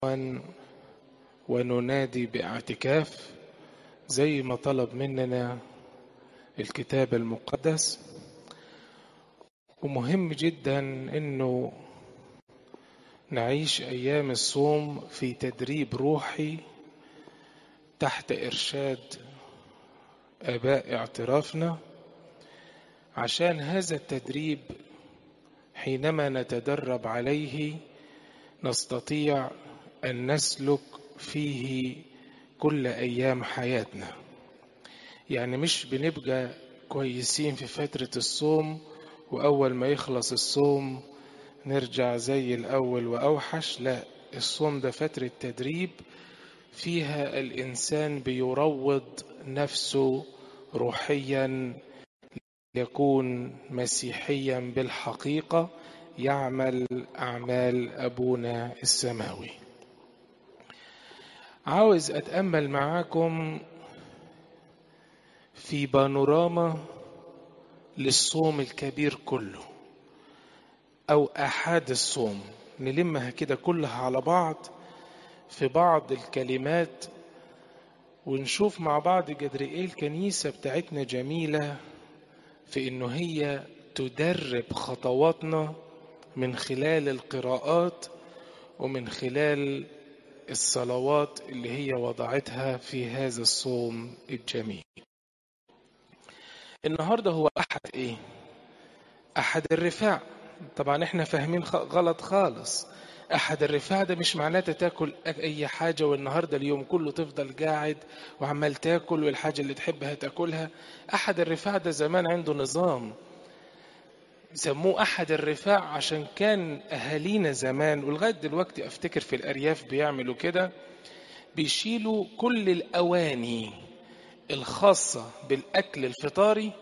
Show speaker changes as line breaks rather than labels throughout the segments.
وننادي باعتكاف زي ما طلب مننا الكتاب المقدس ومهم جدا انه نعيش ايام الصوم في تدريب روحي تحت ارشاد اباء اعترافنا عشان هذا التدريب حينما نتدرب عليه نستطيع ان نسلك فيه كل ايام حياتنا يعني مش بنبقى كويسين في فتره الصوم واول ما يخلص الصوم نرجع زي الاول واوحش لا الصوم ده فتره تدريب فيها الانسان بيروض نفسه روحيا يكون مسيحيا بالحقيقه يعمل اعمال ابونا السماوي عاوز اتامل معاكم في بانوراما للصوم الكبير كله او احاد الصوم نلمها كده كلها على بعض في بعض الكلمات ونشوف مع بعض قدر ايه الكنيسه بتاعتنا جميله في انه هي تدرب خطواتنا من خلال القراءات ومن خلال الصلوات اللي هي وضعتها في هذا الصوم الجميل النهارده هو احد ايه احد الرفاع طبعا احنا فاهمين غلط خالص احد الرفاع ده مش معناته تاكل اي حاجه والنهارده اليوم كله تفضل قاعد وعمال تاكل والحاجه اللي تحبها تاكلها احد الرفاع ده زمان عنده نظام سموه احد الرفاع عشان كان اهالينا زمان ولغايه دلوقتي افتكر في الارياف بيعملوا كده بيشيلوا كل الاواني الخاصه بالاكل الفطاري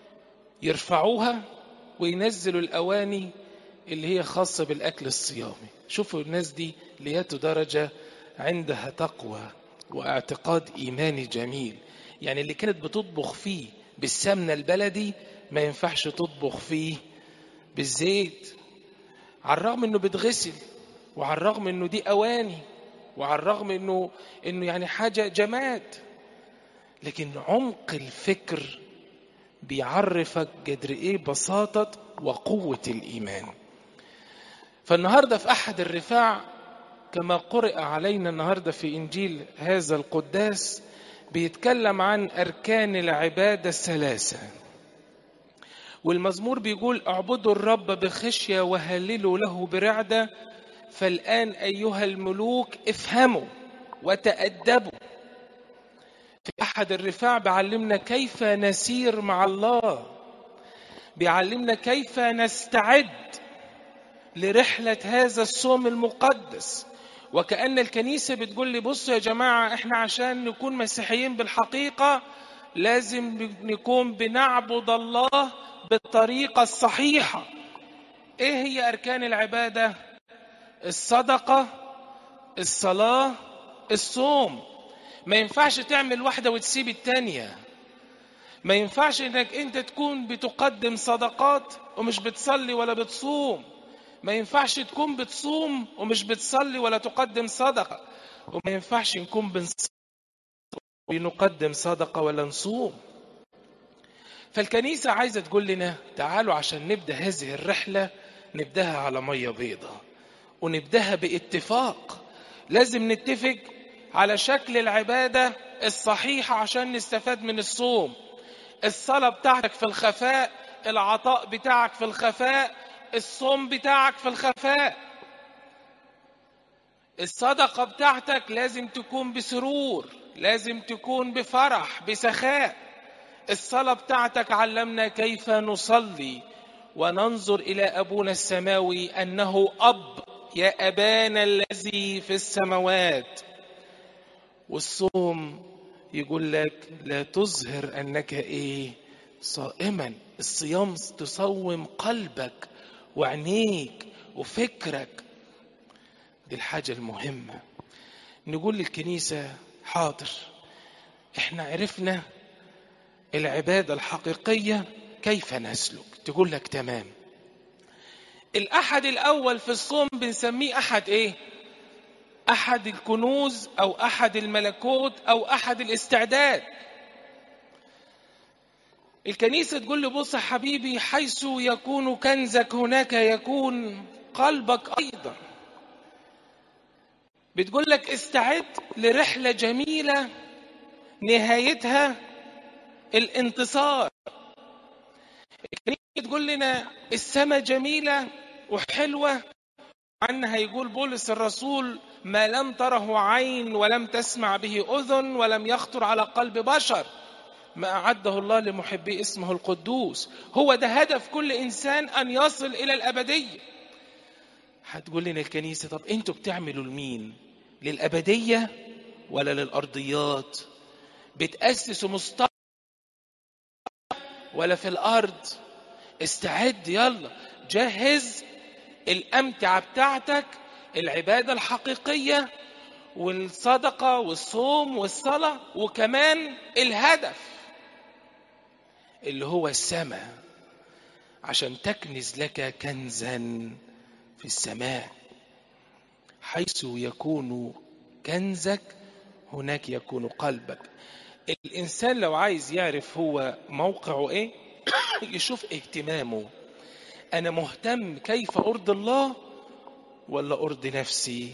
يرفعوها وينزلوا الاواني اللي هي خاصه بالاكل الصيامي شوفوا الناس دي لياتوا درجه عندها تقوى واعتقاد ايماني جميل يعني اللي كانت بتطبخ فيه بالسمنه البلدي ما ينفعش تطبخ فيه بالزيت على الرغم انه بتغسل وعلى الرغم انه دي اواني وعلى الرغم انه انه يعني حاجه جماد لكن عمق الفكر بيعرفك قدر ايه بساطه وقوه الايمان فالنهارده في احد الرفاع كما قرئ علينا النهارده في انجيل هذا القداس بيتكلم عن اركان العباده الثلاثه والمزمور بيقول اعبدوا الرب بخشيه وهللوا له برعده فالان ايها الملوك افهموا وتادبوا في احد الرفاع بيعلمنا كيف نسير مع الله بيعلمنا كيف نستعد لرحله هذا الصوم المقدس وكأن الكنيسة بتقول لي بصوا يا جماعة احنا عشان نكون مسيحيين بالحقيقة لازم نكون بنعبد الله بالطريقة الصحيحة ايه هي اركان العبادة الصدقة الصلاة الصوم ما ينفعش تعمل واحدة وتسيب التانية ما ينفعش انك انت تكون بتقدم صدقات ومش بتصلي ولا بتصوم ما ينفعش تكون بتصوم ومش بتصلي ولا تقدم صدقة وما ينفعش نكون بنصلي ونقدم صدقة ولا نصوم فالكنيسة عايزة تقول لنا تعالوا عشان نبدأ هذه الرحلة نبدأها على مية بيضة ونبدأها باتفاق لازم نتفق على شكل العبادة الصحيحة عشان نستفاد من الصوم الصلاة بتاعتك في الخفاء العطاء بتاعك في الخفاء الصوم بتاعك في الخفاء الصدقة بتاعتك لازم تكون بسرور لازم تكون بفرح بسخاء الصلاة بتاعتك علمنا كيف نصلي وننظر إلى أبونا السماوي أنه أب يا أبانا الذي في السماوات والصوم يقول لك لا تظهر أنك إيه صائما الصيام تصوم قلبك وعينيك وفكرك دي الحاجة المهمة نقول للكنيسة حاضر احنا عرفنا العبادة الحقيقية كيف نسلك تقول لك تمام الأحد الأول في الصوم بنسميه أحد إيه احد الكنوز او احد الملكوت او احد الاستعداد الكنيسة تقول له بص يا حبيبي حيث يكون كنزك هناك يكون قلبك أيضا بتقول لك استعد لرحلة جميلة نهايتها الانتصار الكنيسة تقول لنا السماء جميلة وحلوة عنها يقول بولس الرسول ما لم تره عين ولم تسمع به أذن ولم يخطر على قلب بشر ما أعده الله لمحبي اسمه القدوس هو ده هدف كل إنسان أن يصل إلى الأبدية هتقول لنا الكنيسة طب أنتوا بتعملوا لمين للأبدية ولا للأرضيات بتأسسوا مستقبل ولا في الأرض استعد يلا جهز الأمتعة بتاعتك العبادة الحقيقية والصدقة والصوم والصلاة وكمان الهدف اللي هو السماء عشان تكنز لك كنزا في السماء حيث يكون كنزك هناك يكون قلبك الإنسان لو عايز يعرف هو موقعه إيه يشوف اهتمامه أنا مهتم كيف أرضي الله ولا أرضي نفسي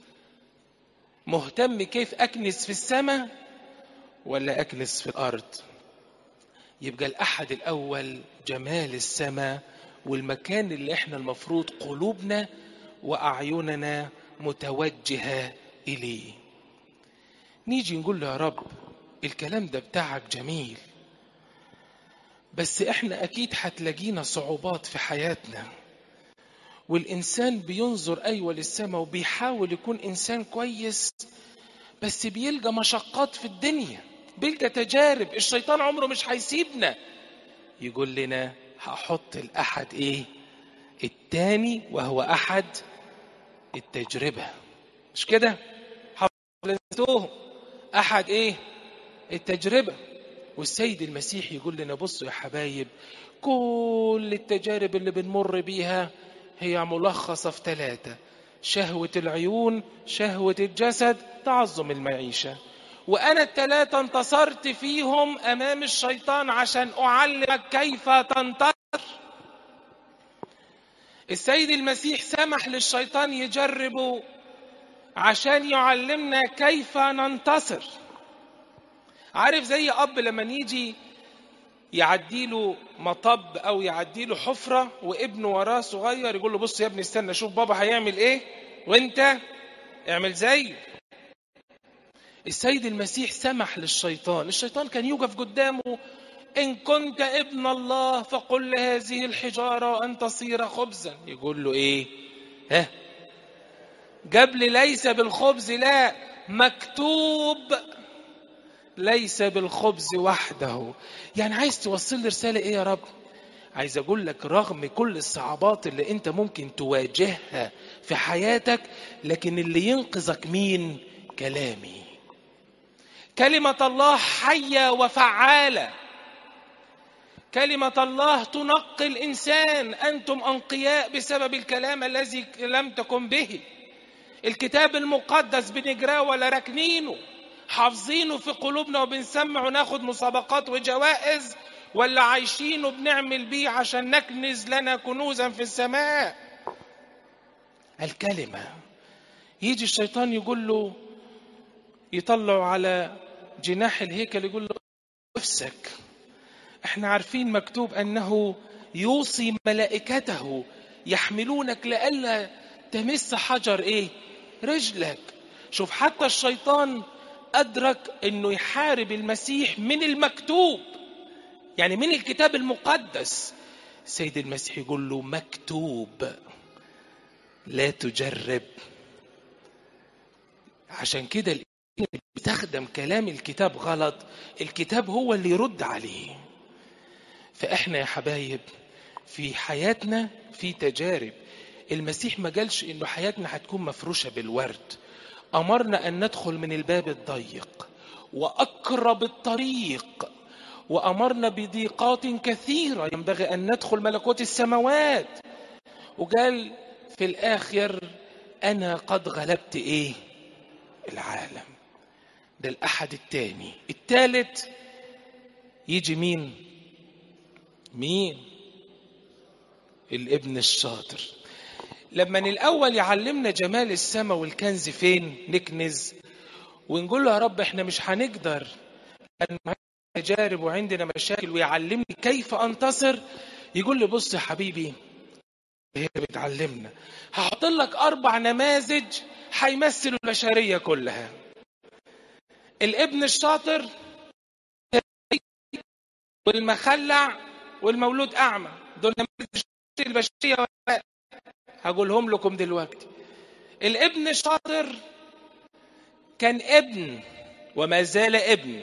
مهتم كيف أكنس في السماء ولا أكنس في الأرض يبقى الأحد الأول جمال السماء والمكان اللي احنا المفروض قلوبنا وأعيننا متوجهة إليه نيجي نقول له يا رب الكلام ده بتاعك جميل بس احنا أكيد هتلاقينا صعوبات في حياتنا والإنسان بينظر أيوة للسماء وبيحاول يكون إنسان كويس بس بيلقى مشقات في الدنيا بيلقى تجارب الشيطان عمره مش هيسيبنا يقول لنا هحط الأحد إيه التاني وهو أحد التجربة مش كده حفظتوهم أحد إيه التجربة والسيد المسيح يقول لنا بصوا يا حبايب كل التجارب اللي بنمر بيها هي ملخصة في ثلاثة شهوة العيون شهوة الجسد تعظم المعيشة وأنا الثلاثة انتصرت فيهم أمام الشيطان عشان أعلمك كيف تنتصر السيد المسيح سمح للشيطان يجربه عشان يعلمنا كيف ننتصر عارف زي أب لما يجي يعديله مطب او يعديله حفره وابنه وراه صغير يقول له بص يا ابني استنى شوف بابا هيعمل ايه وانت اعمل زيه السيد المسيح سمح للشيطان الشيطان كان يوقف قدامه ان كنت ابن الله فقل لهذه الحجاره ان تصير خبزا يقول له ايه ها قبل ليس بالخبز لا مكتوب ليس بالخبز وحده يعني عايز توصل لي رسالة ايه يا رب عايز اقول لك رغم كل الصعوبات اللي انت ممكن تواجهها في حياتك لكن اللي ينقذك مين كلامي كلمة الله حية وفعالة كلمة الله تنقي الإنسان أنتم أنقياء بسبب الكلام الذي لم تكن به الكتاب المقدس بنجراه ولا راكنينه حافظينه في قلوبنا وبنسمع وناخد مسابقات وجوائز ولا عايشينه بنعمل بيه عشان نكنز لنا كنوزا في السماء الكلمة يجي الشيطان يقول له يطلعه على جناح الهيكل يقول له نفسك احنا عارفين مكتوب انه يوصي ملائكته يحملونك لئلا تمس حجر ايه رجلك شوف حتى الشيطان أدرك أنه يحارب المسيح من المكتوب يعني من الكتاب المقدس سيد المسيح يقول له مكتوب لا تجرب عشان كده اللي بتخدم كلام الكتاب غلط الكتاب هو اللي يرد عليه فاحنا يا حبايب في حياتنا في تجارب المسيح ما قالش انه حياتنا هتكون مفروشه بالورد امرنا ان ندخل من الباب الضيق واقرب الطريق وامرنا بضيقات كثيره ينبغي ان ندخل ملكوت السماوات وقال في الاخر انا قد غلبت ايه العالم ده الأحد التاني التالت يجي مين مين الابن الشاطر لما الأول يعلمنا جمال السماء والكنز فين نكنز ونقول له يا رب احنا مش هنقدر أن تجارب وعندنا مشاكل ويعلمني كيف أنتصر يقول لي بص يا حبيبي هي بتعلمنا هحط لك أربع نماذج هيمثلوا البشرية كلها الابن الشاطر والمخلع والمولود أعمى دول نماذج البشرية ولا هقولهم لكم دلوقتي الابن الشاطر كان ابن وما زال ابن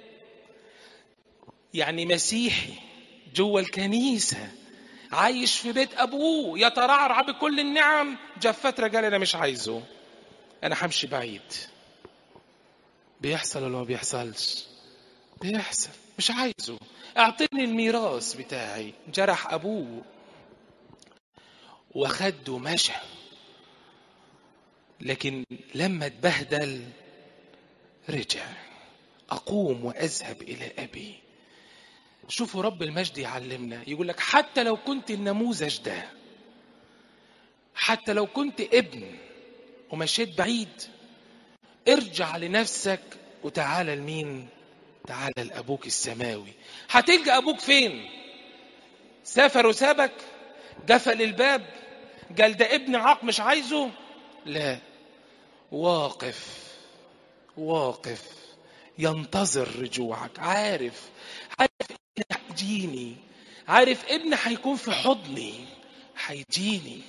يعني مسيحي جوه الكنيسة عايش في بيت أبوه يترعرع بكل النعم جاء فترة قال أنا مش عايزه أنا همشي بعيد بيحصل ولا ما بيحصلش بيحصل مش عايزه اعطيني الميراث بتاعي جرح أبوه وخده مشى لكن لما اتبهدل رجع أقوم وأذهب إلى أبي شوفوا رب المجد يعلمنا يقول لك حتى لو كنت النموذج ده حتى لو كنت ابن ومشيت بعيد ارجع لنفسك وتعالى لمين تعالى لأبوك السماوي هتلقى أبوك فين سافر وسابك قفل الباب قال ده ابن عاق مش عايزه لا واقف واقف ينتظر رجوعك عارف عارف ابن هيجيني عارف ابن هيكون في حضني هيجيني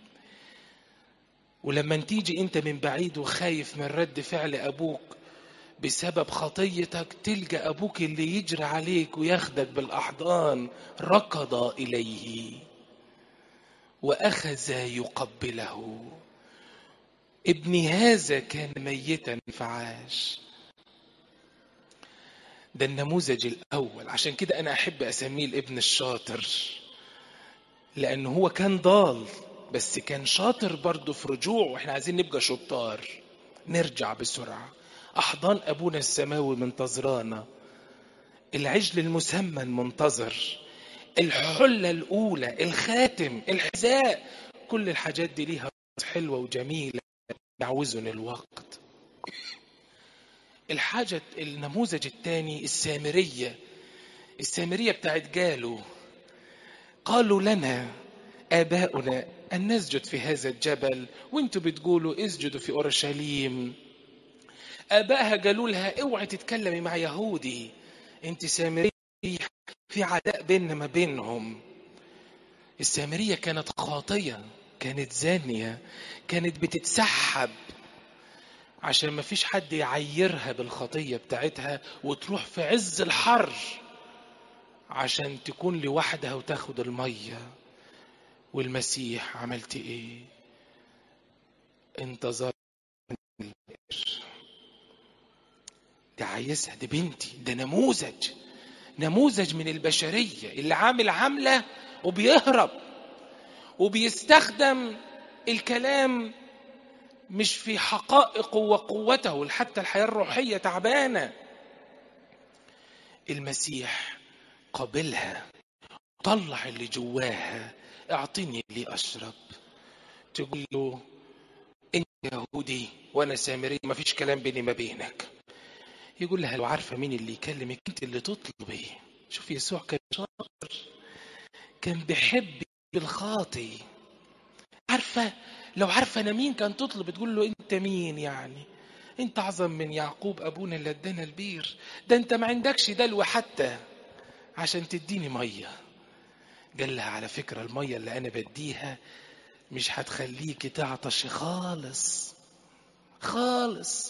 ولما تيجي انت من بعيد وخايف من رد فعل ابوك بسبب خطيتك تلقى ابوك اللي يجري عليك وياخدك بالاحضان ركض اليه واخذ يقبله ابني هذا كان ميتا فعاش ده النموذج الأول عشان كده أنا أحب أسميه الابن الشاطر لأنه هو كان ضال بس كان شاطر برضه في رجوع وإحنا عايزين نبقى شطار نرجع بسرعة أحضان أبونا السماوي منتظرانا العجل المسمن منتظر الحلة الأولى الخاتم الحذاء كل الحاجات دي ليها حلوة وجميلة يعوزني الوقت الحاجة النموذج الثاني السامرية السامرية بتاعت جالو قالوا لنا آباؤنا أن نسجد في هذا الجبل وانتوا بتقولوا اسجدوا في أورشليم آبائها قالوا لها اوعي تتكلمي مع يهودي انت سامرية في عداء بيننا ما بينهم السامرية كانت خاطية كانت زانية كانت بتتسحب عشان ما فيش حد يعيرها بالخطية بتاعتها وتروح في عز الحر عشان تكون لوحدها وتاخد المية والمسيح عملت ايه انتظر دي عايزها دي بنتي ده نموذج نموذج من البشرية اللي عامل عاملة وبيهرب وبيستخدم الكلام مش في حقائقه وقوته حتى الحياة الروحية تعبانة المسيح قابلها طلع اللي جواها اعطيني اللي اشرب تقول له انت يهودي وانا سامري ما فيش كلام بيني ما بينك يقول لها لو عارفه مين اللي يكلمك انت اللي تطلبي شوف يسوع كان شاطر كان بيحب بالخاطي عارفه لو عارفه انا مين كان تطلب تقول له انت مين يعني انت اعظم من يعقوب ابونا اللي ادانا البير ده انت ما عندكش دلو حتى عشان تديني ميه قال لها على فكره الميه اللي انا بديها مش هتخليكي تعطشي خالص خالص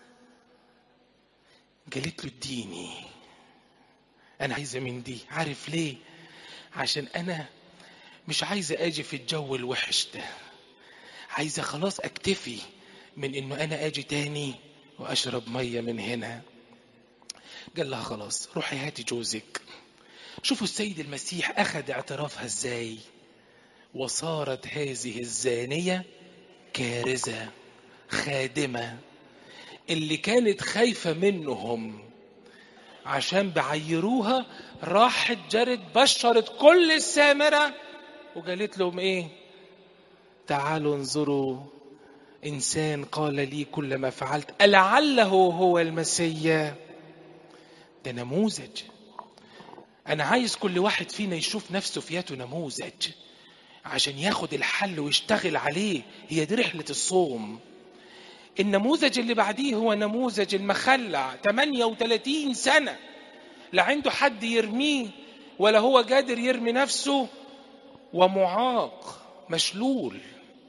قالت له اديني انا عايزه من دي عارف ليه عشان انا مش عايزه اجي في الجو الوحش ده عايزه خلاص اكتفي من انه انا اجي تاني واشرب ميه من هنا قال لها خلاص روحي هاتي جوزك شوفوا السيد المسيح اخذ اعترافها ازاي وصارت هذه الزانيه كارثه خادمه اللي كانت خايفة منهم عشان بعيروها راحت جرت بشرت كل السامرة وقالت لهم ايه تعالوا انظروا إنسان قال لي كل ما فعلت ألعله هو المسيا ده نموذج أنا عايز كل واحد فينا يشوف نفسه في يده نموذج عشان ياخد الحل ويشتغل عليه هي دي رحلة الصوم النموذج اللي بعديه هو نموذج المخلع 38 سنة لا عنده حد يرميه ولا هو قادر يرمي نفسه ومعاق مشلول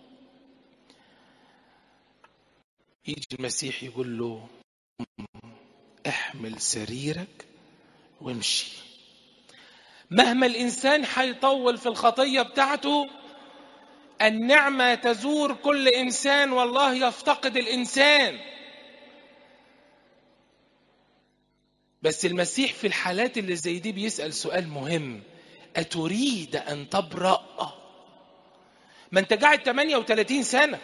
يجي المسيح يقول له احمل سريرك وامشي مهما الانسان حيطول في الخطيه بتاعته النعمه تزور كل انسان والله يفتقد الانسان بس المسيح في الحالات اللي زي دي بيسال سؤال مهم اتريد ان تبرأ ما انت قاعد 38 سنه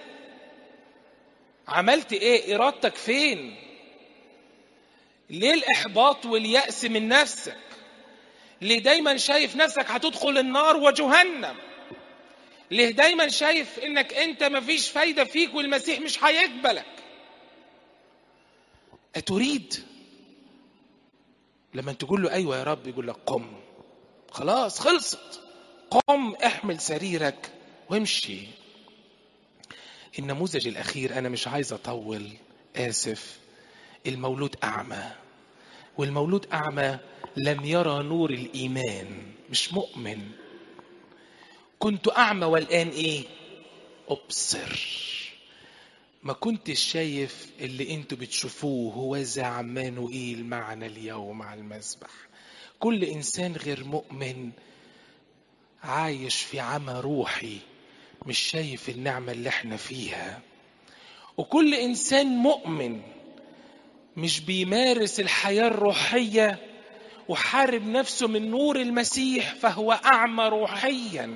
عملت ايه ارادتك فين ليه الاحباط واليأس من نفسك ليه دايما شايف نفسك هتدخل النار وجهنم ليه دايما شايف انك انت مفيش فايدة فيك والمسيح مش هيقبلك أتريد لما تقول له أيوة يا رب يقول لك قم خلاص خلصت قم احمل سريرك وامشي النموذج الأخير أنا مش عايز أطول آسف المولود أعمى والمولود أعمى لم يرى نور الإيمان مش مؤمن كنت أعمى والآن إيه أبصر ما كنتش شايف اللي انتوا بتشوفوه هو ذا عمانوئيل معنا اليوم على المسبح كل إنسان غير مؤمن عايش في عمى روحي مش شايف النعمة اللي احنا فيها وكل إنسان مؤمن مش بيمارس الحياة الروحية وحارب نفسه من نور المسيح فهو أعمى روحيا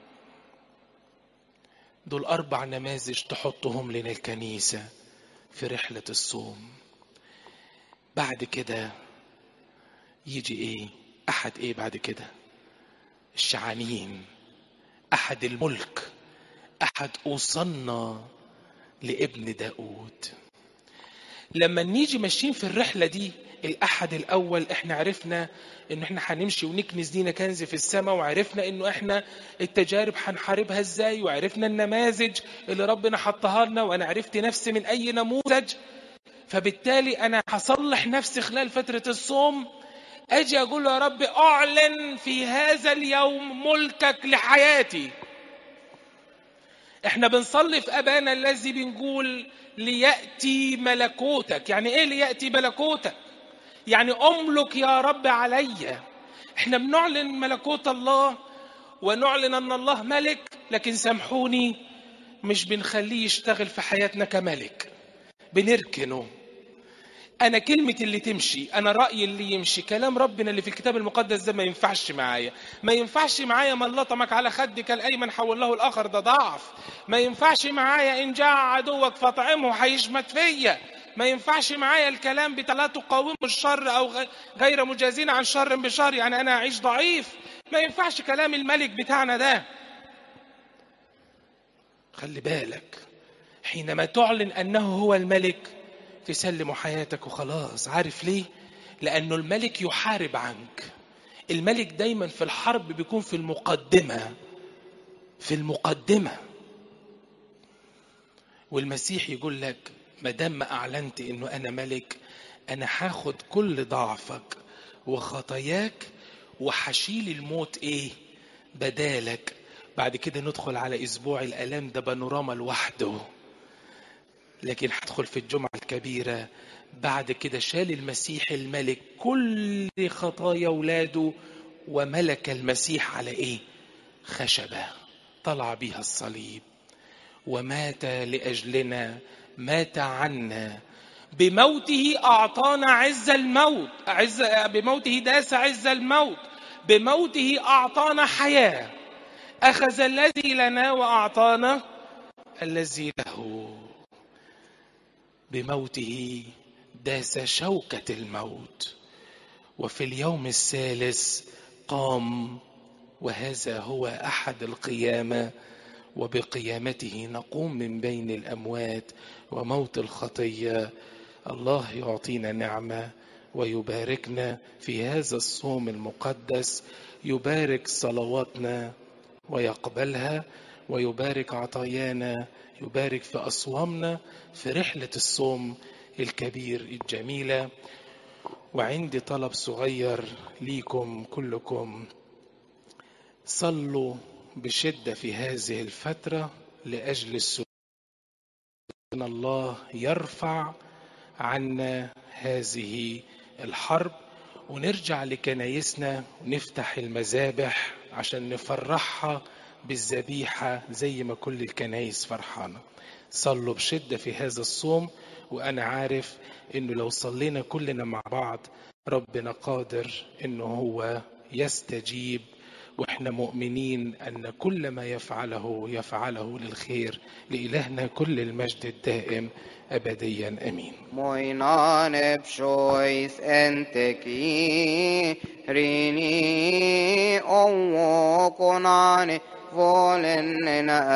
دول أربع نماذج تحطهم لنا الكنيسة في رحلة الصوم بعد كده يجي ايه أحد ايه بعد كده الشعانين أحد الملك أحد أوصلنا لابن داود لما نيجي ماشيين في الرحلة دي الأحد الأول إحنا عرفنا إن إحنا هنمشي ونكنز لينا كنز في السماء وعرفنا إنه إحنا التجارب هنحاربها إزاي وعرفنا النماذج اللي ربنا حطها لنا وأنا عرفت نفسي من أي نموذج فبالتالي أنا هصلح نفسي خلال فترة الصوم أجي أقول يا رب أعلن في هذا اليوم ملكك لحياتي احنا بنصلي في ابانا الذي بنقول لياتي ملكوتك يعني ايه لياتي ملكوتك يعني املك يا رب عليا احنا بنعلن ملكوت الله ونعلن ان الله ملك لكن سامحوني مش بنخليه يشتغل في حياتنا كملك بنركنه انا كلمة اللي تمشي انا رأيي اللي يمشي كلام ربنا اللي في الكتاب المقدس ده ما ينفعش معايا ما ينفعش معايا من لطمك على خدك الايمن حول له الاخر ده ضعف ما ينفعش معايا ان جاع عدوك فاطعمه هيشمت فيا ما ينفعش معايا الكلام بتاع لا تقاوموا الشر او غير مجازين عن شر بشر يعني انا اعيش ضعيف ما ينفعش كلام الملك بتاعنا ده خلي بالك حينما تعلن انه هو الملك تسلم حياتك وخلاص عارف ليه لانه الملك يحارب عنك الملك دايما في الحرب بيكون في المقدمه في المقدمه والمسيح يقول لك ما دام ما اعلنت انه انا ملك انا هاخد كل ضعفك وخطاياك وهشيل الموت ايه بدالك بعد كده ندخل على اسبوع الالام ده بانوراما لوحده لكن هدخل في الجمعة الكبيرة بعد كده شال المسيح الملك كل خطايا ولاده وملك المسيح على ايه خشبة طلع بيها الصليب ومات لأجلنا مات عنا بموته أعطانا عز الموت عز بموته داس عز الموت بموته أعطانا حياة أخذ الذي لنا وأعطانا الذي له بموته داس شوكة الموت وفي اليوم الثالث قام وهذا هو أحد القيامة وبقيامته نقوم من بين الأموات وموت الخطية الله يعطينا نعمة ويباركنا في هذا الصوم المقدس يبارك صلواتنا ويقبلها ويبارك عطايانا يبارك في أصوامنا في رحلة الصوم الكبير الجميلة وعندي طلب صغير ليكم كلكم صلوا بشدة في هذه الفترة لأجل السلام أن الله يرفع عنا هذه الحرب ونرجع لكنايسنا ونفتح المذابح عشان نفرحها بالذبيحة زي ما كل الكنايس فرحانة صلوا بشدة في هذا الصوم وأنا عارف إنه لو صلينا كلنا مع بعض ربنا قادر إنه هو يستجيب واحنا مؤمنين ان كل ما يفعله يفعله للخير لالهنا كل المجد الدائم ابديا امين
Moinane pshois enteki rini owo konane volen na